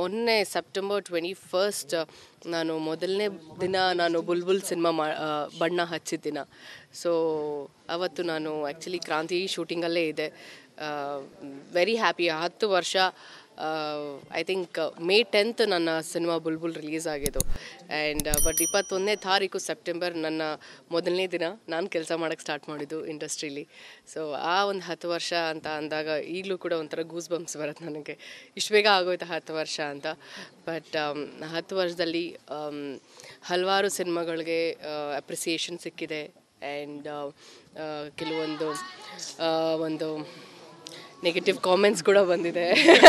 ಮೊನ್ನೆ September twenty first ನಾನು ಮೊದಲನೇ ದಿನ ನಾನು ಬುಲ್ಬುಲ್ ಸಿನಿಮಾ ಮಾ ಆ, ಬಣ್ಣ ಹಚ್ಚಿದ ದಿನ ಸೊ ಅವತ್ತು ನಾನು ಆ್ಯಕ್ಚುಲಿ ಕ್ರಾಂತಿ ಶೂಟಿಂಗಲ್ಲೇ ಇದೆ ವೆರಿ ಹ್ಯಾಪಿ ಹತ್ತು ವರ್ಷ ಐ ಥಿಂಕ್ ಮೇ ಟೆಂತ್ ನನ್ನ ಸಿನಿಮಾ ಬುಲ್ಬುಲ್ ರಿಲೀಸ್ ಆಗಿದ್ದು ಆ್ಯಂಡ್ ಬಟ್ ಇಪ್ಪತ್ತೊಂದನೇ ತಾರೀಕು ಸೆಪ್ಟೆಂಬರ್ ನನ್ನ ಮೊದಲನೇ ದಿನ ನಾನು ಕೆಲಸ ಮಾಡೋಕ್ಕೆ ಸ್ಟಾರ್ಟ್ ಮಾಡಿದ್ದು ಇಂಡಸ್ಟ್ರೀಲಿ ಸೊ ಆ ಒಂದು ಹತ್ತು ವರ್ಷ ಅಂತ ಅಂದಾಗ ಈಗಲೂ ಕೂಡ ಒಂಥರ ಗೂಸ್ ಬಂಪ್ಸ್ ಬರುತ್ತೆ ನನಗೆ ಇಷ್ಟು ಬೇಗ ಆಗೋಯ್ತು ಹತ್ತು ವರ್ಷ ಅಂತ ಬಟ್ ಹತ್ತು ವರ್ಷದಲ್ಲಿ ಆಮ್, ಹಲವಾರು ಸಿನಿಮಾಗಳಿಗೆ ಅಪ್ರಿಸಿಯೇಷನ್ ಸಿಕ್ಕಿದೆ ಆ್ಯಂಡ್ ಕೆಲವೊಂದು ಆ, ಒಂದು ನೆಗೆಟಿವ್ ಕಾಮೆಂಟ್ಸ್ ಕೂಡ ಬಂದಿದೆ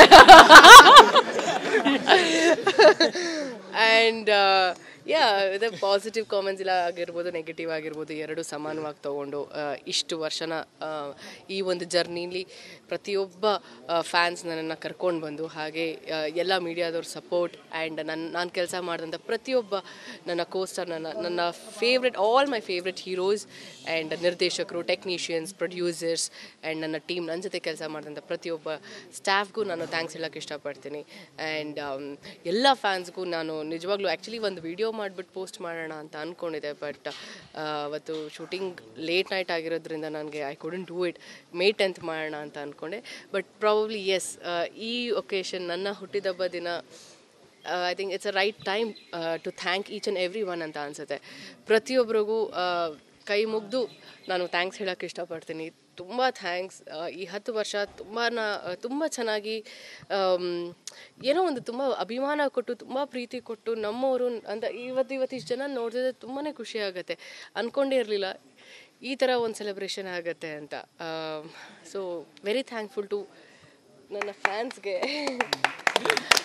ಆ್ಯಂಡ್ ಯಾ ಇದೆ ಪಾಸಿಟಿವ್ ಕಾಮೆಂಟ್ಸ್ ಇಲ್ಲ ಆಗಿರ್ಬೋದು ನೆಗೆಟಿವ್ ಆಗಿರ್ಬೋದು ಎರಡು ಸಮಾನವಾಗಿ ತಗೊಂಡು ಆ, ಇಷ್ಟು ವರ್ಷನ ಆ, ಈ ಒಂದು ಜರ್ನಿಲಿ ಪ್ರತಿಯೊಬ್ಬ ಫ್ಯಾನ್ಸ್ ನನ್ನನ್ನು ಕರ್ಕೊಂಡು ಬಂದು ಹಾಗೆ ಆ, ಎಲ್ಲ ಮೀಡಿಯಾದವ್ರ ಸಪೋರ್ಟ್ ಆ್ಯಂಡ್ ನನ್ನ ನಾನು ಕೆಲಸ ಮಾಡಿದಂಥ ಪ್ರತಿಯೊಬ್ಬ ನನ್ನ ಕೋಸ್ಟರ್ ನನ್ನ ನನ್ನ favourite all my favourite heroes and ನಿರ್ದೇಶಕರು ಟೆಕ್ನಿಷಿಯನ್ಸ್ ಪ್ರೊಡ್ಯೂಸರ್ಸ್ ಆ್ಯಂಡ್ ನನ್ನ ಟೀಮ್ ನನ್ನ ಜೊತೆ ಕೆಲಸ ಮಾಡಿದಂಥ ಪ್ರತಿಯೊಬ್ಬ ಸ್ಟಾಫ್ಗೂ ನಾನು ಥ್ಯಾಂಕ್ಸ್ ಹೇಳೋಕ್ಕೆ ಇಷ್ಟಪಡ್ತೀನಿ ಆ್ಯಂಡ್ ಎಲ್ಲ ಫ್ಯಾನ್ಸ್ಗೂ ನಾನು ನಿಜವಾಗ್ಲೂ ಆ್ಯಕ್ಚುಲಿ ಒಂದು ವಿಡಿಯೋ ಮಾಡಿಬಿಟ್ಟು ಪೋಸ್ಟ್ ಮಾಡೋಣ ಅಂತ ಅಂದ್ಕೊಂಡಿದ್ದೆ ಬಟ್ ಅವತ್ತು ಶೂಟಿಂಗ್ ಲೇಟ್ ನೈಟ್ ಆಗಿರೋದ್ರಿಂದ ನನಗೆ I couldn't do it May tenth ಮಾಡೋಣ ಅಂತ ಅಂದ್ಕೊಂಡೆ ಬಟ್ ಪ್ರಾಬಬ್ಲಿ ಎಸ್ ಈ ಒಕೇಶನ್ ನನ್ನ ಹುಟ್ಟಿದಬ್ಬ ದಿನ I think it's a right time to thank each and every one ಅಂತ ಅನಿಸುತ್ತೆ ಪ್ರತಿಯೊಬ್ಬರಿಗೂ ಕೈ ಮುಗಿದು ನಾನು ಥ್ಯಾಂಕ್ಸ್ ಹೇಳೋಕ್ಕೆ ಇಷ್ಟಪಡ್ತೀನಿ ತುಂಬ ಥ್ಯಾಂಕ್ಸ್ ಈ ಹತ್ತು ವರ್ಷ ತುಂಬಾ ತುಂಬ ಚೆನ್ನಾಗಿ ಆಮ್, ಏನೋ ಒಂದು ತುಂಬ ಅಭಿಮಾನ ಕೊಟ್ಟು ತುಂಬ ಪ್ರೀತಿ ಕೊಟ್ಟು ನಮ್ಮವರು ಅಂತ ಇವತ್ತು ಇವತ್ತು ಇಷ್ಟು ಜನ ನೋಡಿದ್ರೆ ತುಂಬಾ ಖುಷಿ ಆಗುತ್ತೆ ಅಂದ್ಕೊಂಡೇ ಇರಲಿಲ್ಲ ಈ ಥರ ಒಂದು ಸೆಲೆಬ್ರೇಷನ್ ಆಗುತ್ತೆ ಅಂತ ಸೊ ವೆರಿ ಥ್ಯಾಂಕ್ಫುಲ್ ಟು ನನ್ನ ಫ್ಯಾನ್ಸ್ಗೆ